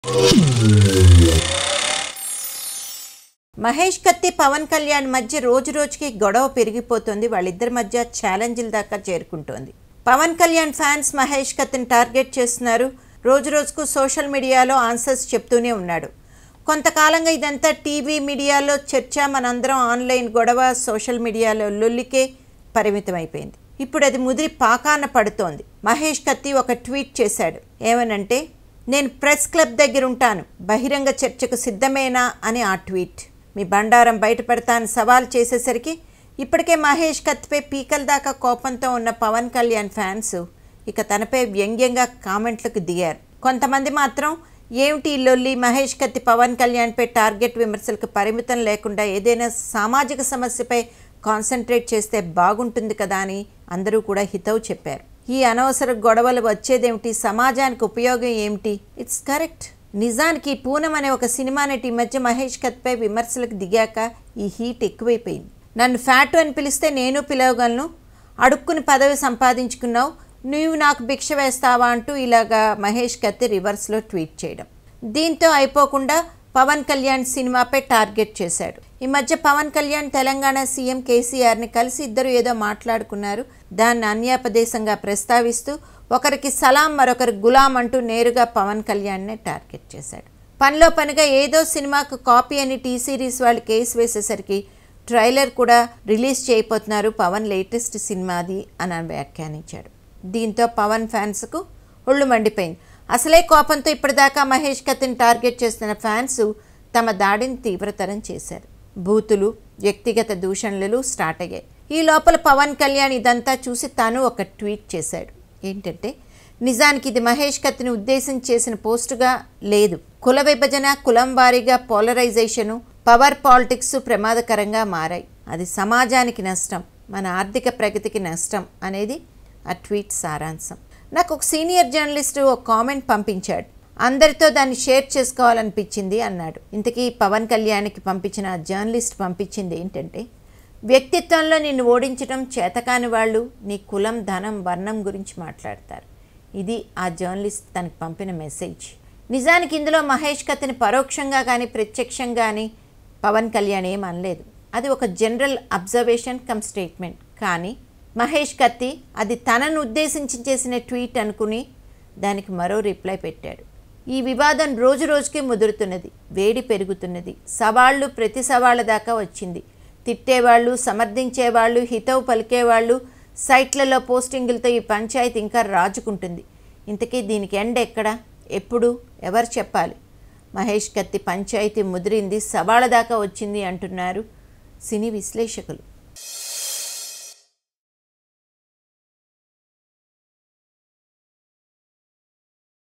మహేష్ కత్తి పవన్ కళ్యాణ్ మధ్య రోజు రోజుకి గొడవ పెరిగిపోతుంది వాళ్ళిద్దరి మధ్య ఛాలెంజ్ల దాకా చేరుకుంటోంది పవన్ కళ్యాణ్ ఫ్యాన్స్ మహేష్ కత్తిని టార్గెట్ చేస్తున్నారు రోజు రోజుకు సోషల్ మీడియాలో ఆన్సర్స్ చెప్తూనే ఉన్నాడు కొంతకాలంగా ఇదంతా టీవీ మీడియాలో చర్చ మనందరం ఆన్లైన్ గొడవ సోషల్ మీడియాలో లొల్లికే పరిమితమైపోయింది ఇప్పుడు అది ముదిరి పాకాన పడుతోంది మహేష్ కత్తి ఒక ట్వీట్ చేశాడు ఏమనంటే నేను ప్రెస్ క్లబ్ దగ్గర ఉంటాను బహిరంగ చర్చకు సిద్ధమేనా అని ఆ ట్వీట్ మీ బండారం బయట పెడతాను సవాల్ చేసేసరికి ఇప్పటికే మహేష్ కత్తిపై పీకల దాకా కోపంతో ఉన్న పవన్ కళ్యాణ్ ఫ్యాన్స్ ఇక తనపై వ్యంగ్యంగా కామెంట్లకు దిగారు కొంతమంది మాత్రం ఏమిటి ఈ లొల్లి మహేష్ కత్తి పవన్ కళ్యాణ్పై టార్గెట్ విమర్శలకు పరిమితం లేకుండా ఏదైనా సామాజిక సమస్యపై కాన్సన్ట్రేట్ చేస్తే బాగుంటుంది కదా అని అందరూ కూడా హితవు చెప్పారు ఈ అనవసర గొడవలు వచ్చేదేమిటి సమాజానికి ఉపయోగం ఏమిటి ఇట్స్ కరెక్ట్ నిజానికి పూనం అనే ఒక సినిమా నటి ఈ మధ్య మహేష్ కత్పై విమర్శలకు దిగాక ఈ హీట్ ఎక్కువైపోయింది నన్ను ఫ్యాటు అని పిలిస్తే నేను పిలవగలను అడుక్కుని పదవి సంపాదించుకున్నావు నువ్వు నాకు భిక్ష వేస్తావా అంటూ ఇలాగా మహేష్ కత్తి రివర్స్లో ట్వీట్ చేయడం దీంతో అయిపోకుండా పవన్ కళ్యాణ్ సినిమాపై టార్గెట్ చేశాడు ఈ మధ్య పవన్ కళ్యాణ్ తెలంగాణ సీఎం కేసీఆర్ని కలిసి ఇద్దరు ఏదో మాట్లాడుకున్నారు దాన్ని అన్యాపదేశంగా ప్రస్తావిస్తూ ఒకరికి సలాం మరొకరి గులాం అంటూ నేరుగా పవన్ కళ్యాణ్నే టార్గెట్ చేశాడు పనిలో పనిగా ఏదో సినిమాకు కాపీ అని టీ సిరీస్ వాళ్ళు కేసు వేసేసరికి ట్రైలర్ కూడా రిలీజ్ చేయబోతున్నారు పవన్ లేటెస్ట్ సినిమాది అని వ్యాఖ్యానించాడు దీంతో పవన్ ఫ్యాన్స్కు ఒళ్ళు మండిపోయింది అసలే కోపంతో ఇప్పటిదాకా మహేష్ కత్తిని టార్గెట్ చేస్తున్న ఫ్యాన్స్ తమ దాడిని తీవ్రతరం చేశారు బూతులు వ్యక్తిగత దూషణలు స్టార్ట్ అయ్యాయి ఈ లోపల పవన్ కళ్యాణ్ ఇదంతా చూసి తాను ఒక ట్వీట్ చేశాడు ఏంటంటే నిజానికి ఇది మహేష్ కత్తిని ఉద్దేశించి చేసిన పోస్టుగా లేదు కుల విభజన కులం వారీగా పోలరైజేషను పవర్ పాలిటిక్స్ ప్రమాదకరంగా మారాయి అది సమాజానికి నష్టం మన ఆర్థిక ప్రగతికి నష్టం అనేది ఆ ట్వీట్ సారాంశం నాకు ఒక సీనియర్ జర్నలిస్ట్ ఒక కామెంట్ పంపించాడు అందరితో దాన్ని షేర్ చేసుకోవాలనిపించింది అన్నాడు ఇంతకీ పవన్ కళ్యాణ్కి పంపించిన ఆ జర్నలిస్ట్ పంపించింది ఏంటంటే వ్యక్తిత్వంలో నిన్ను ఓడించడం చేతకాని వాళ్ళు నీ కులం ధనం వర్ణం గురించి మాట్లాడతారు ఇది ఆ జర్నలిస్ట్ తనకు పంపిన మెసేజ్ నిజానికి ఇందులో మహేష్ కత్తిని పరోక్షంగా కానీ ప్రత్యక్షంగా కానీ పవన్ కళ్యాణ్ ఏం అనలేదు అది ఒక జనరల్ అబ్జర్వేషన్ కమ్ స్టేట్మెంట్ కానీ మహేష్ కత్తి అది తనను ఉద్దేశించి చేసిన ట్వీట్ అనుకుని దానికి మరో రిప్లై పెట్టాడు ఈ వివాదం రోజు రోజుకి ముదురుతున్నది వేడి పెరుగుతున్నది సవాళ్ళు ప్రతి సవాళ్ళ దాకా వచ్చింది తిట్టేవాళ్ళు సమర్థించేవాళ్ళు హితవు పలికేవాళ్ళు సైట్లలో పోస్టింగులతో ఈ పంచాయతీ ఇంకా రాజుకుంటుంది ఇంతకీ దీనికి ఎండ్ ఎక్కడ ఎప్పుడు ఎవరు చెప్పాలి మహేష్ కత్తి పంచాయతీ ముదిరింది సవాళ్ళ దాకా వచ్చింది అంటున్నారు సినీ విశ్లేషకులు